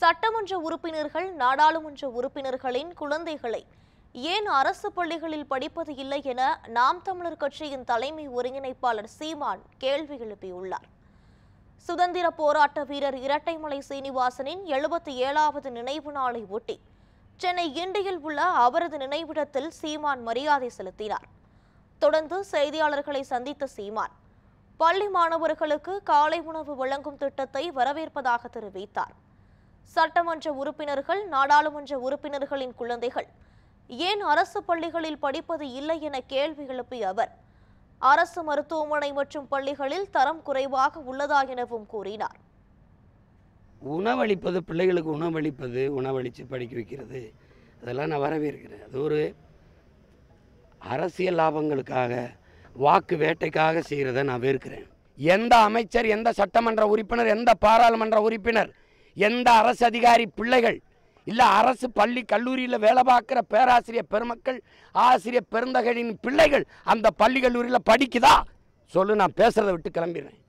சட்டமன்ற உறுப்பினர்கள் நாடாளுமன்ற உறுப்பினர்களின் குழந்தைகளை ஏன் அரசு பள்ளிகளில் படிப்பது இல்லை என நாம் தமிழர் கட்சியின் தலைமை ஒருங்கிணைப்பாளர் சீமான் கேள்வி எழுப்பியுள்ளார் சுதந்திர போராட்ட வீரர் இரட்டைமலை சீனிவாசனின் எழுபத்தி ஏழாவது நினைவு நாளை ஒட்டி சென்னை கிண்டியில் உள்ள அவரது நினைவிடத்தில் சீமான் மரியாதை செலுத்தினார் தொடர்ந்து செய்தியாளர்களை சந்தித்த சீமான் பள்ளி மாணவர்களுக்கு காலை உணவு வழங்கும் திட்டத்தை வரவேற்பதாக தெரிவித்தார் சட்டமன்ற உறுப்பினர்கள் நாடாளுமன்ற உறுப்பினர்களின் குழந்தைகள் ஏன் அரசு பள்ளிகளில் படிப்பது இல்லை என கேள்வி எழுப்பிய அவர் அரசு மருத்துவமனை மற்றும் பள்ளிகளில் தரம் குறைவாக உள்ளதா எனவும் கூறினார் உணவளிப்பது பிள்ளைகளுக்கு உணவளிப்பது உணவளித்து படிக்க வைக்கிறது அதெல்லாம் நான் வரவேற்கிறேன் அது ஒரு அரசியல் லாபங்களுக்காக வாக்கு வேட்டைக்காக செய்கிறத நான் வெறுக்கிறேன் எந்த அமைச்சர் எந்த சட்டமன்ற உறுப்பினர் எந்த பாராளுமன்ற உறுப்பினர் எந்த அரசு அதிகாரி பிள்ளைகள் இல்லை அரசு பள்ளி கல்லூரியில் வேலை பார்க்குற பேராசிரியர் பெருமக்கள் ஆசிரியர் பெருந்தகையின் பிள்ளைகள் அந்த பள்ளி கல்லூரியில் படிக்குதா சொல்லு நான் பேசுகிறத விட்டு கிளம்பிடுறேன்